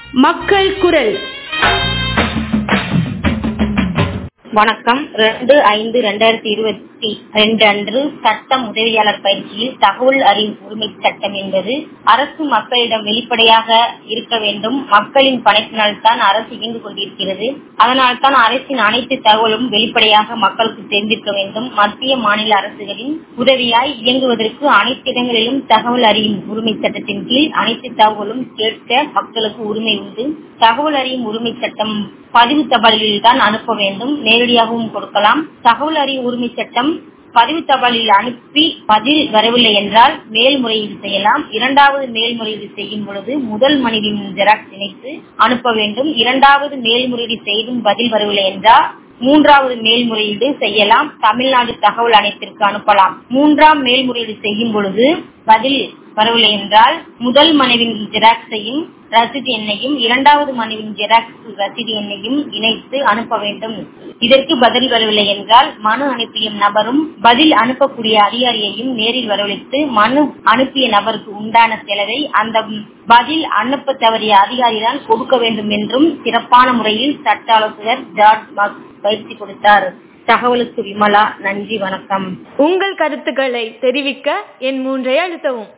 மக்கள் குரல் வணக்கம் ரெண்டு ஐந்து ரெண்டாயிரத்தி இருபத்தி ரெண்டு அன்று சட்டம் உதவியாளர் பயிற்சியில் தகவல் அறியும் உரிமை சட்டம் என்பது அரசு மக்களிடம் வெளிப்படையாக இருக்க வேண்டும் மக்களின் பணத்தினால் தான் அரசு இயங்கு கொண்டிருக்கிறது அதனால் தான் அரசின் அனைத்து தகவலும் வெளிப்படையாக மக்களுக்கு தெரிந்திருக்க வேண்டும் மத்திய மாநில அரசுகளின் உதவியாய் இயங்குவதற்கு அனைத்து இடங்களிலும் தகவல் அறியும் உரிமை சட்டத்தின் கீழ் அனைத்து தகவலும் கேட்க மக்களுக்கு உரிமை உண்டு தகவல் அறியும் உரிமை சட்டம் பதிவு தபாலில் தான் அனுப்ப வேண்டும் நேரடியாகவும் கொடுக்கலாம் தகவல் அறியும் உரிமை சட்டம் பதிவு தபாலில் அனுப்பி பதில் வரவில்லை என்றால் மேல்முறையீடு செய்யலாம் இரண்டாவது மேல்முறையீடு செய்யும் பொழுது முதல் மனுவின் ஜெராக்ஸ் இணைத்து அனுப்ப வேண்டும் இரண்டாவது மேல்முறையீடு செய்தும் பதில் வரவில்லை என்றால் மூன்றாவது மேல்முறையீடு செய்யலாம் தமிழ்நாடு தகவல் ஆணையத்திற்கு அனுப்பலாம் மூன்றாம் மேல்முறையீடு செய்யும் பொழுது பதில் வரவில்லை என்றால் முதல் மனுவின் ஜெராக்ஸையும் ரசீது எண்ணையும் இரண்டாவது மனுவின் ஜெராக்ஸ் ரசீது எண்ணையும் இணைத்து அனுப்ப வேண்டும் இதற்கு பதில் வரவில்லை என்றால் மனு அனுப்பிய நபரும் பதில் அனுப்பக்கூடிய அதிகாரியையும் நேரில் வரவழைத்து மனு அனுப்பிய நபருக்கு உண்டான செலவை அந்த பதில் அனுப்ப தவறிய அதிகாரிதான் கொடுக்க வேண்டும் என்றும் சிறப்பான முறையில் சட்ட ஆலோசகர் ஜார்ஜ் மார்க் பயிற்சி கொடுத்தார் தகவலுக்கு விமலா நன்றி வணக்கம் உங்கள் கருத்துக்களை தெரிவிக்க என் மூன்றை அழுத்தவும்